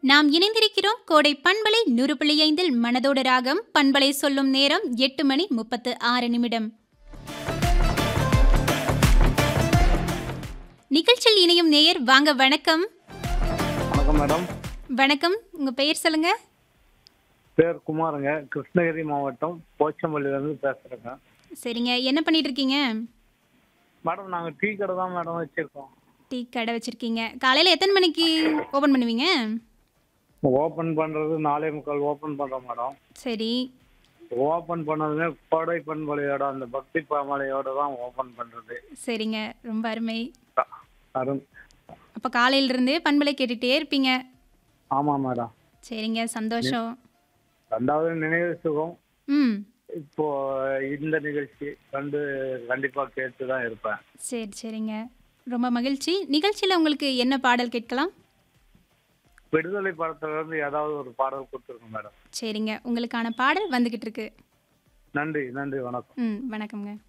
நாம் இணைந்திருக்கிறோம் கோடை பண்பலை நூறு புள்ளி ஐந்தில் மனதோடு ராகம் பண்பலை சொல்லும் நேரம் எட்டு மணி முப்பத்து ஆறு நிமிடம் நிகழ்ச்சியில் இணையும் நேயர் வாங்க வணக்கம் வணக்கம் மேடம் வணக்கம் உங்க பெயர் சொல்லுங்க பேர் குமாருங்க கிருஷ்ணகிரி மாவட்டம் போச்சம்பள்ளியிலேருந்து பேசுகிறேங்க சரிங்க என்ன பண்ணிட்டு இருக்கீங்க மேடம் நாங்கள் டீ கடை தான் மேடம் வச்சுருக்கோம் டீ கடை வச்சிருக்கீங்க காலையில எத்தனை மணிக்கு ஓபன் பண்ணுவீங்க ஓப்பன் பண்ணுறது நாலே முக்கால் ஓப்பன் பண்ணுறோம் மேடம் சரி ஓப்பன் பண்ணதுமே கோடை பண்பலையோட அந்த பக்தி பாமலையோட தான் ஓப்பன் பண்ணுறது சரிங்க ரொம்ப அருமை அருண் அப்போ காலையிலிருந்தே பண்பலை கேட்டுட்டே இருப்பீங்க ஆமாம் மேடம் சரிங்க சந்தோஷம் ரெண்டாவது நினைவு சுகம் ம் இப்போ இந்த நிகழ்ச்சி கண்டு கண்டிப்பாக கேட்டு தான் இருப்பேன் சரி சரிங்க ரொம்ப மகிழ்ச்சி நிகழ்ச்சியில் உங்களுக்கு என்ன பாடல் கேட்கலாம் விடுதலை படத்துலேருந்து ஏதாவது ஒரு பாடல் கொடுத்துருங்க மேடம் சரிங்க உங்களுக்கான பாடல் வந்துக்கிட்டு இருக்கு நன்றி நன்றி வணக்கம் ம் வணக்கம்ங்க